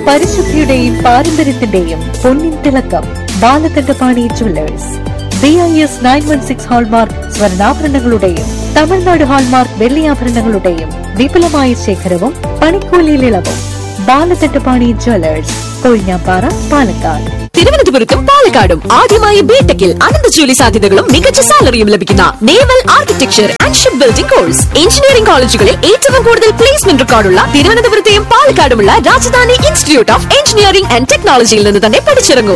പരിശുദ്ധിയുടെയും പാരമ്പര്യത്തിന്റെയും പൊന്നിൻ തിളക്കം Balakandapani jewellers B I S nine one six hallmark സ്വർണ്ണാഭരണങ്ങളുടെയും തമിഴ്നാട് ഹാൾമാർക്ക് വെള്ളിയാഭരണങ്ങളുടെയും വിപുലമായ ശേഖരവും പണിക്കൂലിയിൽ ഇളവും ബാലകണ്ഠപാണി ജ്വല്ലേഴ്സ് കൊഴിഞ്ഞാപ്പാറ പാലക്കാട് തിരുവനന്തപുരത്തും പാലക്കാടും ആദ്യമായി ബിടെക്കിൽ അനന്തജോലി സാധ്യതകളും മികച്ച സാലറിയും ലഭിക്കുന്ന naval architecture and ship building course engineering കോളേജുകളിൽ ഏറ്റവും കൂടുതൽ പ്ലേസ്മെന്റ് റെക്കോർഡുള്ള തിരുവനന്തപുരത്തെയും പാലക്കാടുമുള്ള Rajadhani institute of engineering and ടെക്നോളജിയിൽ നിന്ന് തന്നെ പഠിച്ചിറങ്ങൂ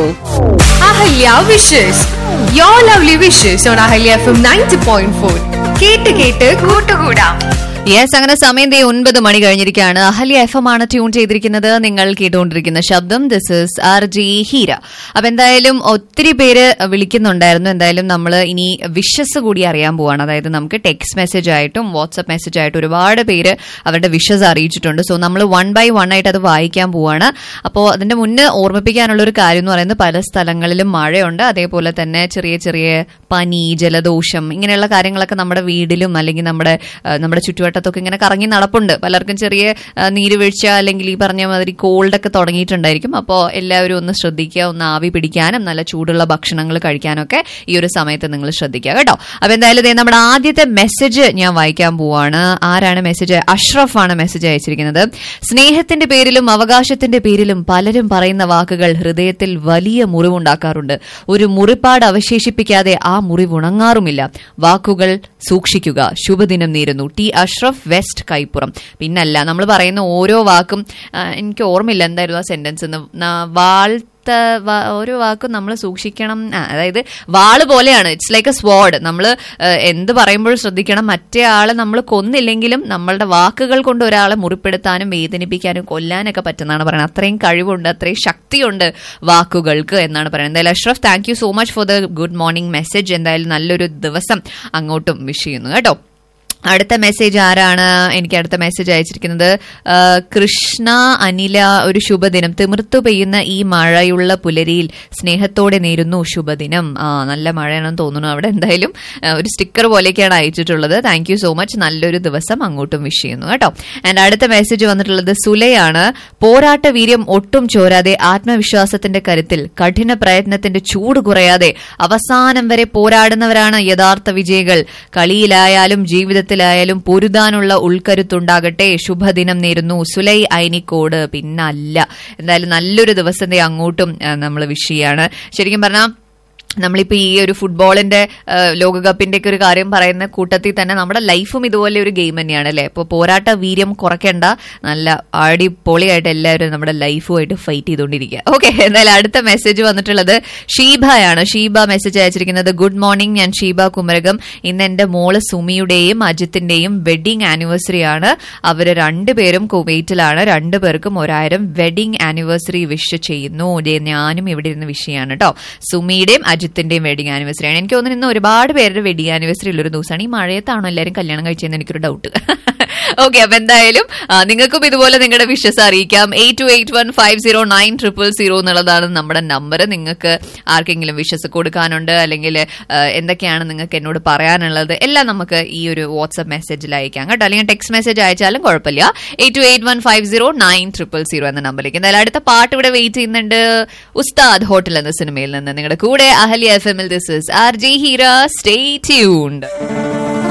Ahalya wishes your lovely wishes on Ahalya F M ninety point four കേട്ട് കേട്ട് കൂട്ടുകൂടാം യെസ് അങ്ങനെ സമയം ദേ ഒൻപത് മണി കഴിഞ്ഞിരിക്കുകയാണ് അഹല്യ എഫ് എം ആണ് ട്യൂൺ ചെയ്തിരിക്കുന്നത് നിങ്ങൾ കേട്ടുകൊണ്ടിരിക്കുന്ന ശബ്ദം this is R G Heera അപ്പൊ എന്തായാലും ഒത്തിരി പേര് വിളിക്കുന്നുണ്ടായിരുന്നു എന്തായാലും നമ്മൾ ഇനി വിഷസ് കൂടി അറിയാൻ പോവാണ് അതായത് നമുക്ക് ടെക്സ്റ്റ് മെസ്സേജ് ആയിട്ടും വാട്സ്ആപ്പ് മെസ്സേജ് ആയിട്ടും ഒരുപാട് പേര് അവരുടെ വിഷസ് അറിയിച്ചിട്ടുണ്ട് സോ നമ്മൾ വൺ ബൈ വൺ ആയിട്ട് അത് വായിക്കാൻ പോവാണ് അപ്പോൾ അതിന്റെ മുന്നേ ഓർമ്മിപ്പിക്കാനുള്ള ഒരു കാര്യം എന്ന് പറയുന്നത് പല സ്ഥലങ്ങളിലും മഴയുണ്ട് അതേപോലെ തന്നെ ചെറിയ ചെറിയ പനി ജലദോഷം ഇങ്ങനെയുള്ള കാര്യങ്ങളൊക്കെ നമ്മുടെ വീടിലും അല്ലെങ്കിൽ നമ്മുടെ ആ, നമ്മുടെ ചുറ്റുവട്ടത്തൊക്കെ ഇങ്ങനെ കറങ്ങി നടപ്പുണ്ട് പലർക്കും ചെറിയ ആ, നീരുവീഴ്ച അല്ലെങ്കിൽ ഈ പറഞ്ഞ മാതിരി കോൾഡൊക്കെ തുടങ്ങിയിട്ടുണ്ടായിരിക്കും അപ്പോൾ എല്ലാവരും ഒന്ന് ശ്രദ്ധിക്കുക ഒന്ന് ആവി പിടിക്കാനും നല്ല ചൂടുള്ള ഭക്ഷണങ്ങൾ കഴിക്കാനൊക്കെ ഈ ഒരു സമയത്ത് നിങ്ങൾ ശ്രദ്ധിക്കുക കേട്ടോ അപ്പൊ എന്തായാലും ദേ നമ്മുടെ ആദ്യത്തെ മെസ്സേജ് ഞാൻ വായിക്കാൻ പോവാണ് ആരാണ് മെസ്സേജ് അഷ്റഫ് ആണ് മെസ്സേജ് അയച്ചിരിക്കുന്നത് സ്നേഹത്തിന്റെ പേരിലും അവകാശത്തിന്റെ പേരിലും പലരും പറയുന്ന വാക്കുകൾ ഹൃദയത്തിൽ വലിയ മുറിവുണ്ടാക്കാറുണ്ട് ഒരു മുറിപ്പാട് അവശേഷിപ്പിക്കാതെ ആ മുറിവ് ഉണങ്ങാറുമില്ല വാക്കുകൾ സൂക്ഷിക്കുക ശുഭദിനം നേരുന്നു ടി അഷ്റഫ് വെസ്റ്റ് കൈപ്പുറം പിന്നല്ല നമ്മൾ പറയുന്ന ഓരോ വാക്കും ആ, എനിക്ക് ഓർമ്മയില്ല എന്തായിരുന്നു ആ സെന്റൻസ് എന്ന് ന- വാഴ്ത്ത വ- ഓരോ വാക്കും നമ്മൾ സൂക്ഷിക്കണം ആ, അതായത് വാള് പോലെയാണ് ഇറ്റ്സ് ലൈക്ക് എ സ്വാഡ് നമ്മൾ എന്ത് പറയുമ്പോഴും ശ്രദ്ധിക്കണം മറ്റേ ആളെ നമ്മൾ കൊന്നില്ലെങ്കിലും നമ്മളുടെ വാക്കുകൾ കൊണ്ട് ഒരാളെ മുറിപ്പെടുത്താനും വേദനിപ്പിക്കാനും കൊല്ലാനൊക്കെ പറ്റുന്നതാണ് പറയുന്നത് അത്രയും കഴിവുണ്ട് അത്രയും ശക്തിയുണ്ട് വാക്കുകൾക്ക് എന്നാണ് പറയുന്നത് എന്തായാലും Ashraf thank you so much for the good morning message എന്തായാലും നല്ലൊരു ദിവസം അങ്ങോട്ടും വിഷ് ചെയ്യുന്നു കേട്ടോ അടുത്ത മെസ്സേജ് ആരാണ് എനിക്ക് അടുത്ത മെസ്സേജ് അയച്ചിരിക്കുന്നത് ആ, കൃഷ്ണ അനില ഒരു ശുഭദിനം തിമിർത്തു പെയ്യുന്ന ഈ മഴയുള്ള പുലരിയിൽ സ്നേഹത്തോടെ നേരുന്നു ശുഭദിനം ആ നല്ല മഴയാണെന്ന് തോന്നുന്നു അവിടെ എന്തായാലും ആ, ഒരു സ്റ്റിക്കർ പോലെയൊക്കെയാണ് അയച്ചിട്ടുള്ളത് താങ്ക് യു സോ മച്ച് നല്ലൊരു ദിവസം അങ്ങോട്ടും വിഷ് ചെയ്യുന്നു കേട്ടോ ആൻഡ് അടുത്ത മെസ്സേജ് വന്നിട്ടുള്ളത് സുലയാണ് പോരാട്ട വീര്യം ഒട്ടും ചോരാതെ ആത്മവിശ്വാസത്തിന്റെ കരുത്തിൽ കഠിന പ്രയത്നത്തിന്റെ ചൂട് കുറയാതെ അവസാനം വരെ പോരാടുന്നവരാണ് യഥാർത്ഥ വിജയികൾ കളിയിലായാലും ജീവിതത്തിലായാലും പൊരുതാനുള്ള ഉൾക്കരുത്തുണ്ടാകട്ടെ ശുഭദിനം നേരുന്നു സുലൈ ഐനിക്കോട് പിന്നല്ല എന്തായാലും നല്ലൊരു ദിവസത്തെ അങ്ങോട്ടും നമ്മൾ വിഷ് ചെയ്യാണ് ശരിക്കും പറഞ്ഞാൽ നമ്മളിപ്പോ ഈ ഒരു ഫുട്ബോളിന്റെ ആ, ലോകകപ്പിന്റെ ഒക്കെ ഒരു കാര്യം പറയുന്ന കൂട്ടത്തിൽ തന്നെ നമ്മുടെ ലൈഫും ഇതുപോലെ ഒരു ഗെയിം തന്നെയാണ് അല്ലെ ഇപ്പൊ പോരാട്ട വീര്യം കുറയ്ക്കേണ്ട നല്ല അടിപൊളിയായിട്ട് എല്ലാവരും നമ്മുടെ ലൈഫുമായിട്ട് ഫൈറ്റ് ചെയ്തുകൊണ്ടിരിക്കുക ഓക്കെ എന്തായാലും അടുത്ത മെസ്സേജ് വന്നിട്ടുള്ളത് ഷീബയാണ് ഷീബ മെസ്സേജ് അയച്ചിരിക്കുന്നത് ഗുഡ് മോർണിംഗ് ഞാൻ ഷീബ കുമരകം ഇന്ന് എന്റെ മോള് സുമിയുടെയും അജിത്തിന്റെയും വെഡിങ് ആനിവേഴ്സറി ആണ് അവര് രണ്ടുപേരും കുവൈറ്റിലാണ് രണ്ടുപേർക്കും ഒരായിരം വെഡിങ് ആനിവേഴ്സറി വിഷ് ചെയ്യുന്നു ദേ ഞാനും ഇവിടെ ഇരുന്ന് വിഷ് ചെയ്യാണ് കേട്ടോ സുമിയുടെയും അജിത്തിന്റെയും വെഡിങ് ആനിവേഴ്സറി ആണ് എനിക്ക് തോന്നുന്നു ഇന്ന് ഒരുപാട് പേരുടെ വെഡിങ് ആനിവേഴ്സറി ഉള്ളൊരു ദിവസമാണ് ഈ മഴയത്താണോ എല്ലാവരും കല്യാണം കഴിച്ചതെന്ന് എനിക്കൊരു ഡൗട്ട് ഓക്കെ അപ്പൊ എന്തായാലും ആ, നിങ്ങൾക്കും ഇതുപോലെ നിങ്ങളുടെ വിഷസ് അറിയിക്കാം eight two eight one five zero nine triple zero എന്നുള്ളതാണ് നമ്മുടെ നമ്പർ നിങ്ങൾക്ക് ആർക്കെങ്കിലും വിഷസ് കൊടുക്കാനുണ്ട് അല്ലെങ്കിൽ ആ, എന്തൊക്കെയാണ് നിങ്ങൾക്ക് എന്നോട് പറയാനുള്ളത് എല്ലാം നമുക്ക് ഈ ഒരു വാട്സ്ആപ്പ് മെസ്സേജിൽ അയക്കാം കേട്ടോ അല്ലെങ്കിൽ ടെക്സ്റ്റ് മെസ്സേജ് അയച്ചാലും കുഴപ്പമില്ല eight two eight one five zero nine triple zero എന്ന നമ്പറിലേക്ക് എന്തായാലും അടുത്ത പാട്ട് ഇവിടെ വെയിറ്റ് ചെയ്യുന്നുണ്ട് ഉസ്താദ് ഹോട്ടൽ എന്ന സിനിമയിൽ നിന്ന് നിങ്ങളുടെ കൂടെ അഹല്യ എഫ് എമ്മിൽ this is R G Heera stay tuned